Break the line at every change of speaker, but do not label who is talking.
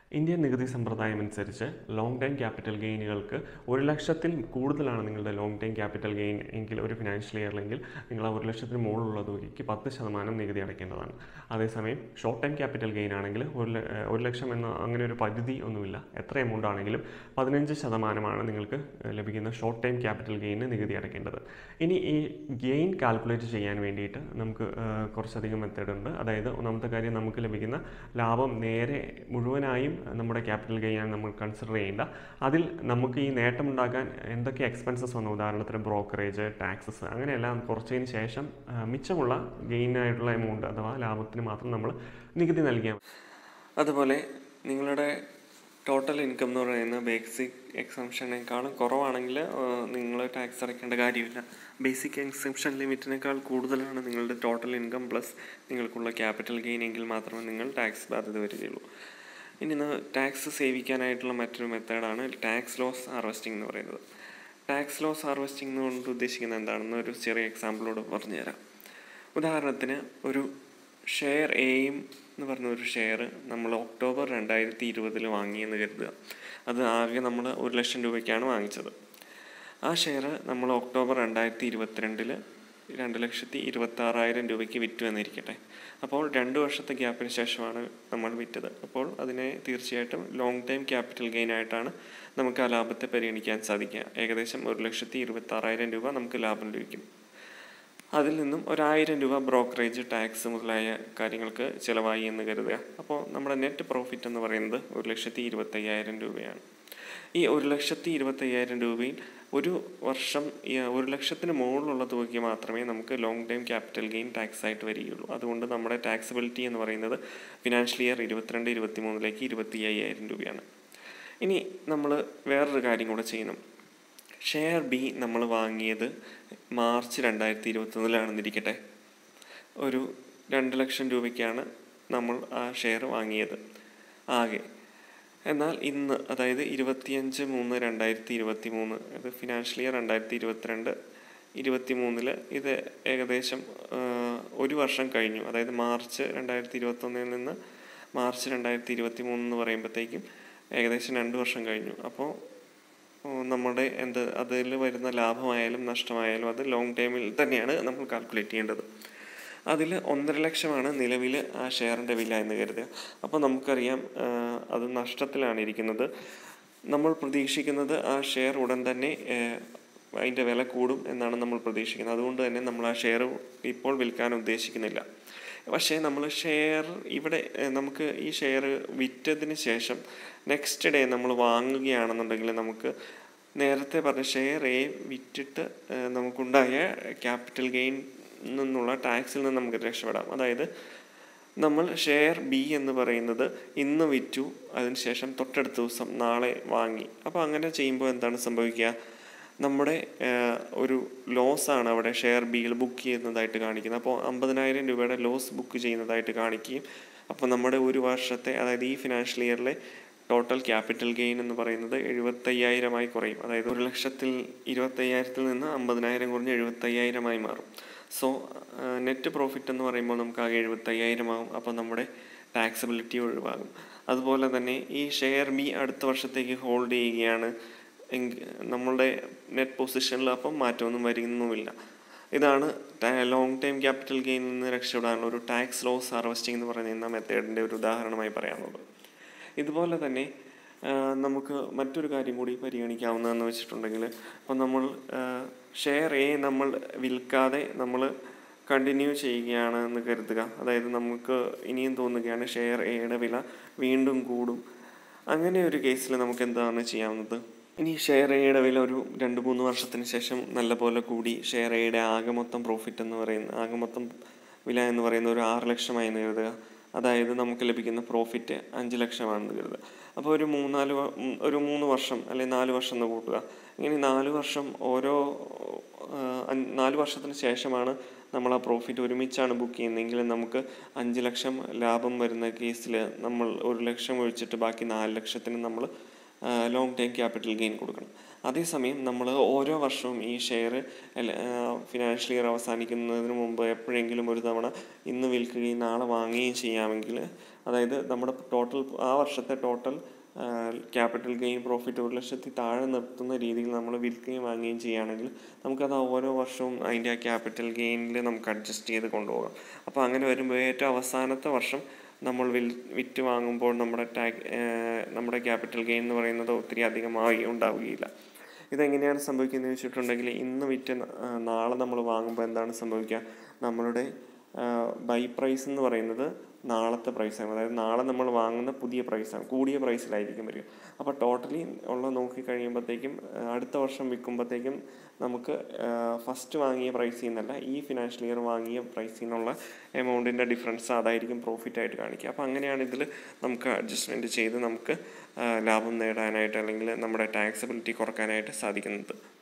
Indian നികുതി സമ്പ്രദായം അനുസരിച്ച് ലോങ് ടൈം ക്യാപിറ്റൽ ഗെയിനുകൾക്ക് ഒരു ലക്ഷത്തിൽ കൂടുതലാണ് നിങ്ങളുടെ ലോങ് ടൈം ക്യാപിറ്റൽ ഗെയിൻ എങ്കിൽ ഒരു ഫിനാൻഷ്യൽ ഇയറിലെങ്കിൽ നിങ്ങൾ ആ ഒരു ലക്ഷത്തിന് മുകളിലുള്ള തുകയ്ക്ക് പത്ത് ശതമാനം നികുതി അടയ്ക്കേണ്ടതാണ് അതേസമയം ഷോർട്ട് ടൈം ക്യാപിറ്റൽ ഗെയിൻ ആണെങ്കിൽ ഒരു ല- ഏഹ് ഒരു ലക്ഷം എന്ന അങ്ങനെ ഒരു പരിധി ഒന്നുമില്ല എത്ര എമൗണ്ട് ആണെങ്കിലും പതിനഞ്ച് ശതമാനമാണ് നിങ്ങൾക്ക് ഏഹ് ലഭിക്കുന്ന ഷോർട്ട് ടൈം ക്യാപിറ്റൽ ഗെയിന് നികുതി അടയ്ക്കേണ്ടത് ഇനി ഈ ഗെയിൻ കാൽക്കുലേറ്റ് ചെയ്യാൻ വേണ്ടിയിട്ട് നമുക്ക് ഏഹ് കുറച്ചധികം മെത്തേഡ് ഉണ്ട് അതായത് ഒന്നാമത്തെ കാര്യം നമുക്ക് ലഭിക്കുന്ന ലാഭം നേരെ മുഴുവനായും നമ്മുടെ ക്യാപിറ്റൽ ഗെയിനാണ് നമ്മൾ കൺസിഡർ ചെയ്യേണ്ട അതിൽ നമുക്ക് ഈ നേട്ടമുണ്ടാക്കാൻ എന്തൊക്കെ എക്സ്പെൻസസ് വന്നു ഉദാഹരണത്തിന് ബ്രോക്കറേജ് ടാക്സസ് അങ്ങനെയെല്ലാം കുറച്ചതിന് ശേഷം ആ, മിച്ചമുള്ള ഗെയിനായിട്ടുള്ള എമൗണ്ട് അഥവാ ലാഭത്തിന് മാത്രം നമ്മൾ നികുതി നൽകിയാൽ മതി. അതുപോലെ നിങ്ങളുടെ ടോട്ടൽ ഇൻകം എന്ന് പറയുന്ന ബേസിക് എക്സംഷനേക്കാളും കുറവാണെങ്കിൽ നിങ്ങൾ ടാക്സ് അടയ്ക്കേണ്ട കാര്യമില്ല ബേസിക് എക്സംഷൻ ലിമിറ്റിനേക്കാൾ കൂടുതലാണ് നിങ്ങളുടെ ടോട്ടൽ ഇൻകം പ്ലസ് നിങ്ങൾക്കുള്ള ക്യാപിറ്റൽ ഗെയിൻ എങ്കിൽ മാത്രമേ നിങ്ങൾ ടാക്സ് ബാധ്യത വരികയുള്ളൂ ഇനി ടാക്സ് സേവിക്കാനായിട്ടുള്ള മറ്റൊരു മെത്തേഡാണ് ടാക്സ് ലോസ് ഹാർവെസ്റ്റിംഗ് എന്ന് പറയുന്നത് ടാക്സ് ലോസ് ഹാർവെസ്റ്റിംഗ് കൊണ്ട് ഉദ്ദേശിക്കുന്നത് എന്താണെന്ന് ഒരു ചെറിയ എക്സാമ്പിളോട് പറഞ്ഞുതരാം ഉദാഹരണത്തിന് ഒരു ഷെയർ എയും എന്ന് പറഞ്ഞ ഒരു ഷെയർ നമ്മൾ ഒക്ടോബർ രണ്ടായിരത്തി ഇരുപതിൽ വാങ്ങിയെന്ന് കരുതുക അത് ആകെ നമ്മൾ ഒരു ലക്ഷം രൂപയ്ക്കാണ് വാങ്ങിച്ചത് ആ ഷെയർ നമ്മൾ ഒക്ടോബർ രണ്ടായിരത്തി ഇരുപത്തിരണ്ടിൽ രണ്ട് ലക്ഷത്തി ഇരുപത്തി ആറായിരം രൂപയ്ക്ക് വിറ്റു എന്നിരിക്കട്ടെ അപ്പോൾ രണ്ട് വർഷത്തെ ഗ്യാപ്പിന് ശേഷമാണ് നമ്മൾ വിറ്റത് അപ്പോൾ അതിനെ തീർച്ചയായിട്ടും ലോങ് ടൈം ക്യാപിറ്റൽ ഗെയിൻ ആയിട്ടാണ് നമുക്ക് ആ ലാഭത്തെ പരിഗണിക്കാൻ സാധിക്കുക ഏകദേശം ഒരു ലക്ഷത്തി ഇരുപത്തി ആറായിരം രൂപ നമുക്ക് ലാഭം ലഭിക്കും അതിൽ നിന്നും ഒരായിരം രൂപ ബ്രോക്കറേജ് ടാക്സ് മുതലായ കാര്യങ്ങൾക്ക് ചിലവായി എന്ന് കരുതുക അപ്പോൾ നമ്മുടെ നെറ്റ് പ്രോഫിറ്റ് എന്ന് പറയുന്നത് ഒരു ലക്ഷത്തി ഇരുപത്തയ്യായിരം രൂപയാണ് ഈ ഒരു ലക്ഷത്തി ഇരുപത്തയ്യായിരം രൂപയിൽ ഒരു വർഷം ഈ ഒരു ലക്ഷത്തിന് മുകളിലുള്ള തുകയ്ക്ക് മാത്രമേ നമുക്ക് long time capital gain tax ആയിട്ട് വരികയുള്ളൂ അതുകൊണ്ട് നമ്മുടെ ടാക്സബിലിറ്റി എന്ന് പറയുന്നത് ഫിനാൻഷ്യൽ ഇയർ ഇരുപത്തിരണ്ട് ഇരുപത്തി മൂന്നിലേക്ക് ഇരുപത്തി അയ്യായിരം രൂപയാണ് ഇനി നമ്മൾ വേറൊരു കാര്യം കൂടെ ചെയ്യണം ഷെയർ ബി നമ്മൾ വാങ്ങിയത് മാർച്ച് രണ്ടായിരത്തി ഇരുപത്തൊന്നിലാണെന്നിരിക്കട്ടെ ഒരു രണ്ട് ലക്ഷം രൂപയ്ക്കാണ് നമ്മൾ ആ ഷെയർ വാങ്ങിയത് ആകെ എന്നാൽ ഇന്ന് അതായത് ഇരുപത്തിയഞ്ച് മൂന്ന് രണ്ടായിരത്തി ഇരുപത്തി മൂന്ന് അത് ഫിനാൻഷ്യൽ ഇയർ രണ്ടായിരത്തി ഇരുപത്തിരണ്ട് ഇരുപത്തി മൂന്നില് ഇത് ഏകദേശം ആ, ഒരു വർഷം കഴിഞ്ഞു അതായത് മാർച്ച് രണ്ടായിരത്തി ഇരുപത്തൊന്നിൽ നിന്ന് മാർച്ച് രണ്ടായിരത്തി ഇരുപത്തി മൂന്ന് എന്ന് പറയുമ്പോഴത്തേക്കും ഏകദേശം രണ്ട് വർഷം കഴിഞ്ഞു അപ്പോൾ ഉം, നമ്മുടെ എന്ത് അതിൽ വരുന്ന ലാഭമായാലും നഷ്ടമായാലും അത് ലോങ് ടൈമിൽ തന്നെയാണ് നമ്മൾ കാൽക്കുലേറ്റ് ചെയ്യേണ്ടത് അതിൽ ഒന്നര ലക്ഷമാണ് നിലവിൽ ആ ഷെയറിൻ്റെ വില എന്ന് കരുതുക അപ്പോൾ നമുക്കറിയാം ആ, അത് നഷ്ടത്തിലാണ് ഇരിക്കുന്നത് നമ്മൾ പ്രതീക്ഷിക്കുന്നത് ആ ഷെയർ ഉടൻ തന്നെ ആ, അതിൻ്റെ വില കൂടും എന്നാണ് നമ്മൾ പ്രതീക്ഷിക്കുന്നത് അതുകൊണ്ട് തന്നെ നമ്മൾ ആ ഷെയർ ഇപ്പോൾ വിൽക്കാൻ ഉദ്ദേശിക്കുന്നില്ല പക്ഷേ നമ്മൾ ഷെയർ ഇവിടെ ഏഹ്, നമുക്ക് ഈ ഷെയർ വിറ്റതിന് ശേഷം നെക്സ്റ്റ് ഡേ നമ്മൾ വാങ്ങുകയാണെന്നുണ്ടെങ്കിൽ നമുക്ക് നേരത്തെ പറഞ്ഞ ഷെയർ എ വിറ്റിട്ട് ഏഹ്, നമുക്കുണ്ടായ ക്യാപിറ്റൽ ഗെയിൻ നിന്നുള്ള ടാക്സിൽ നിന്ന് നമുക്ക് രക്ഷപ്പെടാം അതായത് നമ്മൾ ഷെയർ ബി എന്ന് പറയുന്നത് ഇന്ന് വിറ്റു അതിനുശേഷം തൊട്ടടുത്ത ദിവസം നാളെ വാങ്ങി അപ്പോൾ അങ്ങനെ ചെയ്യുമ്പോൾ എന്താണ് സംഭവിക്കുക നമ്മുടെ ഏഹ്, ഒരു ലോസ് ആണ് അവിടെ ഷെയർ ബിയിൽ ബുക്ക് ചെയ്യുന്നതായിട്ട് കാണിക്കുന്നത് അപ്പോൾ അമ്പതിനായിരം രൂപയുടെ ലോസ് ബുക്ക് ചെയ്യുന്നതായിട്ട് കാണിക്കുകയും അപ്പോൾ നമ്മുടെ ഒരു വർഷത്തെ അതായത് ഈ ഫിനാൻഷ്യൽ ഇയറിലെ ടോട്ടൽ ക്യാപിറ്റൽ ഗെയിൻ എന്ന് പറയുന്നത് എഴുപത്തയ്യായിരമായി കുറയും അതായത് ഒരു ലക്ഷത്തിൽ ഇരുപത്തയ്യായിരത്തിൽ നിന്ന് അമ്പതിനായിരം കുറഞ്ഞ് എഴുപത്തയ്യായിരമായി മാറും സോ നെറ്റ് പ്രോഫിറ്റ് എന്ന് പറയുമ്പോൾ നമുക്ക് ആകെ എഴുപത്തയ്യായിരമാകും അപ്പോൾ നമ്മുടെ ടാക്സബിലിറ്റി ഒഴിവാകും അതുപോലെ തന്നെ ഈ ഷെയർ ബി അടുത്ത വർഷത്തേക്ക് ഹോൾഡ് ചെയ്യുകയാണ് എങ്കിൽ നമ്മളുടെ നെറ്റ് പൊസിഷനിൽ അപ്പം മാറ്റമൊന്നും വരുന്നുമില്ല ഇതാണ് ലോങ് ടൈം ക്യാപിറ്റൽ ഗെയിനിൽ നിന്ന് രക്ഷപ്പെടാനുള്ള ഒരു ടാക്സ് ലോസ് ഹാർവെസ്റ്റിംഗ് എന്ന് പറയുന്ന മെത്തേഡിൻ്റെ ഒരു ഉദാഹരണമായി പറയാനുള്ളത് ഇതുപോലെ തന്നെ ആ, നമുക്ക് മറ്റൊരു കാര്യം കൂടി പരിഗണിക്കാവുന്നതെന്ന് വെച്ചിട്ടുണ്ടെങ്കിൽ അപ്പോൾ നമ്മൾ ഷെയർ എ നമ്മൾ വിൽക്കാതെ നമ്മൾ കണ്ടിന്യൂ ചെയ്യുകയാണ് എന്ന് കരുതുക അതായത് നമുക്ക് ഇനിയും തോന്നുകയാണ് ഷെയർ എയുടെ വില വീണ്ടും കൂടും അങ്ങനെ ഒരു കേസിൽ നമുക്ക് എന്താണ് ചെയ്യാവുന്നത് ഇനി ഷെയർ എയുടെ വില ഒരു രണ്ട് മൂന്ന് വർഷത്തിന് ശേഷം നല്ലപോലെ കൂടി ഷെയർ എയുടെ ആകെ മൊത്തം പ്രോഫിറ്റ് എന്ന് പറയുന്ന ആകെ മൊത്തം വില എന്ന് പറയുന്ന ഒരു ആറ് ലക്ഷമായി എന്ന് കരുതുക അതായത് നമുക്ക് ലഭിക്കുന്ന പ്രോഫിറ്റ് അഞ്ച് ലക്ഷമാണെന്ന് കരുതുക അപ്പോൾ ഒരു മൂന്നാല് വ- ഉം, ഒരു മൂന്ന് വർഷം അല്ലെങ്കിൽ നാല് വർഷം എന്ന് കൂട്ടുക ഇങ്ങനെ നാല് വർഷം ഓരോ ആ, അഞ്ച്- നാല് വർഷത്തിന് ശേഷമാണ് നമ്മൾ ആ പ്രോഫിറ്റ് ഒരുമിച്ചാണ് ബുക്ക് ചെയ്യുന്നതെങ്കിൽ നമുക്ക് അഞ്ച് ലക്ഷം ലാഭം വരുന്ന കേസിൽ നമ്മൾ ഒരു ലക്ഷം ഒഴിച്ചിട്ട് ബാക്കി നാല് ലക്ഷത്തിന് നമ്മൾ ലോങ് ടൈം ക്യാപിറ്റൽ ഗെയിൻ കൊടുക്കണം അതേസമയം നമ്മൾ ഓരോ വർഷവും ഈ ഷെയർ ഫിനാൻഷ്യൽ ഇയർ അവസാനിക്കുന്നതിന് മുമ്പ് എപ്പോഴെങ്കിലും ഒരു തവണ ഇന്ന് വിൽക്കുകയും നാളെ വാങ്ങുകയും ചെയ്യാമെങ്കിൽ അതായത് നമ്മുടെ ടോട്ടൽ ആ വർഷത്തെ ടോട്ടൽ ക്യാപിറ്റൽ ഗെയിൻ പ്രോഫിറ്റ് ഒരു ലക്ഷത്തിൽ താഴെ നിർത്തുന്ന രീതിയിൽ നമ്മൾ വിൽക്കുകയും വാങ്ങുകയും ചെയ്യുകയാണെങ്കിൽ നമുക്കത് ഓരോ വർഷവും അതിൻ്റെ ആ ക്യാപിറ്റൽ ഗെയിനിൽ നമുക്ക് അഡ്ജസ്റ്റ് ചെയ്ത് കൊണ്ടുപോകാം അപ്പോൾ അങ്ങനെ വരുമ്പോൾ ഏറ്റവും അവസാനത്തെ വർഷം നമ്മൾ വിൽ വിറ്റ് വാങ്ങുമ്പോൾ നമ്മുടെ ടാക് നമ്മുടെ ക്യാപിറ്റൽ ഗെയിൻ എന്ന് പറയുന്നത് ഒത്തിരി അധികമായി ഉണ്ടാവുകയില്ല ഇതെങ്ങനെയാണ് സംഭവിക്കുന്നത് വെച്ചിട്ടുണ്ടെങ്കിൽ ഇന്ന് വിറ്റ് നാളെ നമ്മൾ വാങ്ങുമ്പോൾ എന്താണ് സംഭവിക്കുക നമ്മളുടെ ബൈ പ്രൈസ് എന്ന് പറയുന്നത് നാളത്തെ പ്രൈസാണ് അതായത് നാളെ നമ്മൾ വാങ്ങുന്ന പുതിയ പ്രൈസാണ് കൂടിയ പ്രൈസിലായിരിക്കും വരിക അപ്പോൾ ടോട്ടലി ഉള്ള നോക്കി കഴിയുമ്പോഴത്തേക്കും അടുത്ത വർഷം വിൽക്കുമ്പോഴത്തേക്കും നമുക്ക് ഫസ്റ്റ് വാങ്ങിയ പ്രൈസിൽ നിന്നല്ല ഈ ഫിനാൻഷ്യൽ ഇയർ വാങ്ങിയ പ്രൈസിൽ നിന്നുള്ള എമൗണ്ടിൻ്റെ ഡിഫറൻസ് അതായിരിക്കും പ്രോഫിറ്റ് ആയിട്ട് കാണിക്കുക അപ്പോൾ അങ്ങനെയാണ് ഇതിൽ നമുക്ക് അഡ്ജസ്റ്റ്മെൻറ്റ് ചെയ്ത് നമുക്ക് ലാഭം നേടാനായിട്ട് അല്ലെങ്കിൽ നമ്മുടെ ടാക്സബിലിറ്റി കുറക്കാനായിട്ട് സാധിക്കുന്നത്